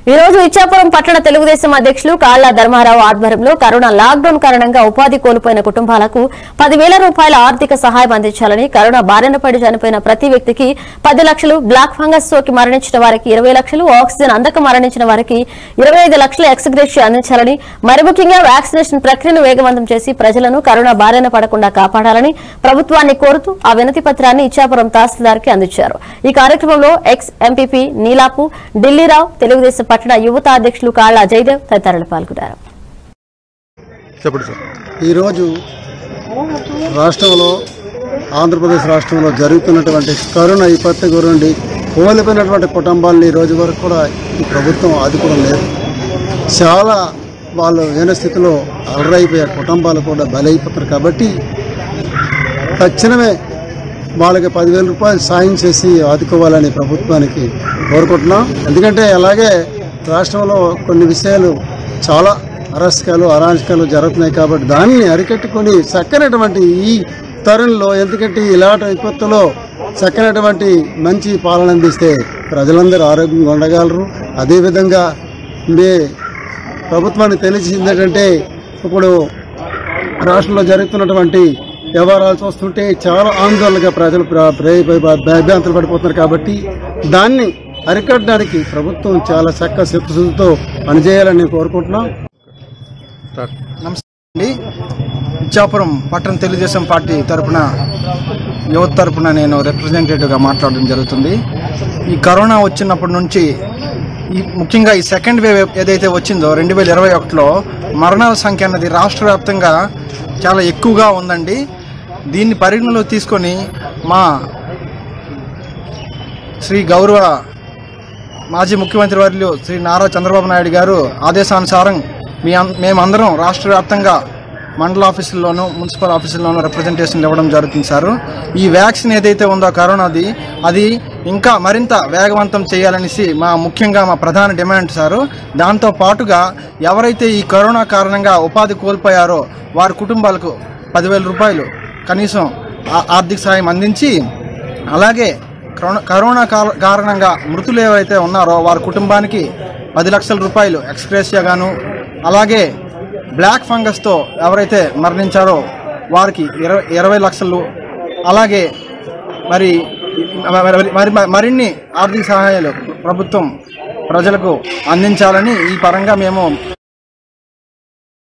ఈ రోజు ఇచ్చాపురం పట్టణ తెలుగుదేశం అధ్యక్షులు కాళ్ల ధర్మారావు ఆధ్వర్యంలో కరోనా లాక్డౌన్ కారణంగా ఉపాధి కోల్పోయిన కుటుంబాలకు పదివేల రూపాయల ఆర్థిక సహాయం అందించాలని కరోనా బారిన పడి చనిపోయిన ప్రతి వ్యక్తికి పది లక్షలు బ్లాక్ ఫంగస్ సోకి మరణించిన వారికి ఇరవై లక్షలు ఆక్సిజన్ అందక మరణించిన వారికి ఇరవై ఐదు లక్షల ఎక్స్గ్రేషియా అందించాలని మరి ముఖ్యంగా వ్యాక్సినేషన్ ప్రక్రియను వేగవంతం చేసి ప్రజలను కరోనా బారిన పడకుండా కాపాడాలని ప్రభుత్వాన్ని కోరుతూ ఆ వినతి పత్రాన్ని ఇచ్చాపురం తహసీల్దార్కి అందించారు ఈ కార్యక్రమంలో ఎక్స్ ఎంపీపీ నీలాపు ఢిల్లీరావు తెలుగుదేశం పట్టణ యువత అధ్యక్షులు కాళ్ల జయదేవ్ తదితరులు పాల్గొన్నారు చెప్పండి సార్ ఈరోజు రాష్ట్రంలో ఆంధ్రప్రదేశ్ రాష్ట్రంలో జరుగుతున్నటువంటి కరోనా విపత్తు గురించి కోల్పోయినటువంటి కుటుంబాలను ఈ రోజు వరకు కూడా ఈ ప్రభుత్వం ఆదుకోవడం లేదు చాలా వాళ్ళు లేని స్థితిలో అలరైపోయే కుటుంబాలు కూడా బలైపోతారు కాబట్టి తక్షణమే వాళ్ళకి పదివేల రూపాయలు సాయం చేసి ఆదుకోవాలని ప్రభుత్వానికి కోరుకుంటున్నాం ఎందుకంటే అలాగే రాష్ట్రంలో కొన్ని విషయాలు చాలా అరాచకాలు అరాచకాలు జరుగుతున్నాయి కాబట్టి దాన్ని అరికట్టుకొని చక్కనటువంటి ఈ తరుణంలో ఎందుకంటే ఇలాంటి విపత్తులో చక్కనటువంటి మంచి పాలన అందిస్తే ప్రజలందరూ ఆరోగ్యంగా ఉండగలరు అదేవిధంగా మే ప్రభుత్వానికి తెలిసింది ఏంటంటే ఇప్పుడు రాష్ట్రంలో జరుగుతున్నటువంటి వ్యవహారాలు చూస్తుంటే చాలా ఆందోళనగా ప్రజలు ప్ర- ప్ర- ప్ర- భయభ్రాంతులు పడిపోతున్నారు కాబట్టి దాన్ని అరికట్టడానికి ప్రభుత్వం చాలా చక్క చిత్తశుద్ధితో పనిచేయాలని కోరుకుంటున్నాం స్టార్ట్ నమస్తే అండి ఇచ్చాపురం పట్టణ తెలుగుదేశం పార్టీ తరపున యువత తరపున నేను రిప్రజెంటేటివ్గా మాట్లాడడం జరుగుతుంది ఈ కరోనా వచ్చినప్పటి నుంచి ఈ ముఖ్యంగా ఈ సెకండ్ వేవ్ ఏదైతే వచ్చిందో రెండు వేల ఇరవై ఒకటిలో మరణాల సంఖ్య అన్నది రాష్ట్ర వ్యాప్తంగా చాలా ఎక్కువగా ఉందండి దీన్ని పరిగణలో తీసుకొని మా శ్రీ గౌరవ మాజీ ముఖ్యమంత్రి వర్యులు శ్రీ నారా చంద్రబాబు నాయుడు గారు ఆదేశానుసారం మీ అం- మేమందరం రాష్ట్ర వ్యాప్తంగా మండల ఆఫీసుల్లోనూ మున్సిపల్ ఆఫీసుల్లోనూ రిప్రజెంటేషన్లు ఇవ్వడం జరుగుతుంది సార్ ఈ వ్యాక్సిన్ ఏదైతే ఉందో కరోనాది అది ఇంకా మరింత వేగవంతం చేయాలనేసి మా ముఖ్యంగా మా ప్రధాన డిమాండ్ సారు దాంతో పాటుగా ఎవరైతే ఈ కరోనా కారణంగా ఉపాధి కోల్పోయారో వారి కుటుంబాలకు పదివేల రూపాయలు కనీసం ఆ- ఆర్థిక సాయం అందించి అలాగే కరోనా కరోనా కార- కారణంగా మృతులు ఎవరైతే ఉన్నారో వారి కుటుంబానికి పది లక్షల రూపాయలు ఎక్స్ప్రెసియా గాను అలాగే బ్లాక్ ఫంగస్తో ఎవరైతే మరణించారో వారికి ఇరవై ఇరవై లక్షలు అలాగే మరి మరి- మరి మరిన్ని ఆర్థిక సహాయాలు ప్రభుత్వం ప్రజలకు అందించాలని ఈ పరంగా మేము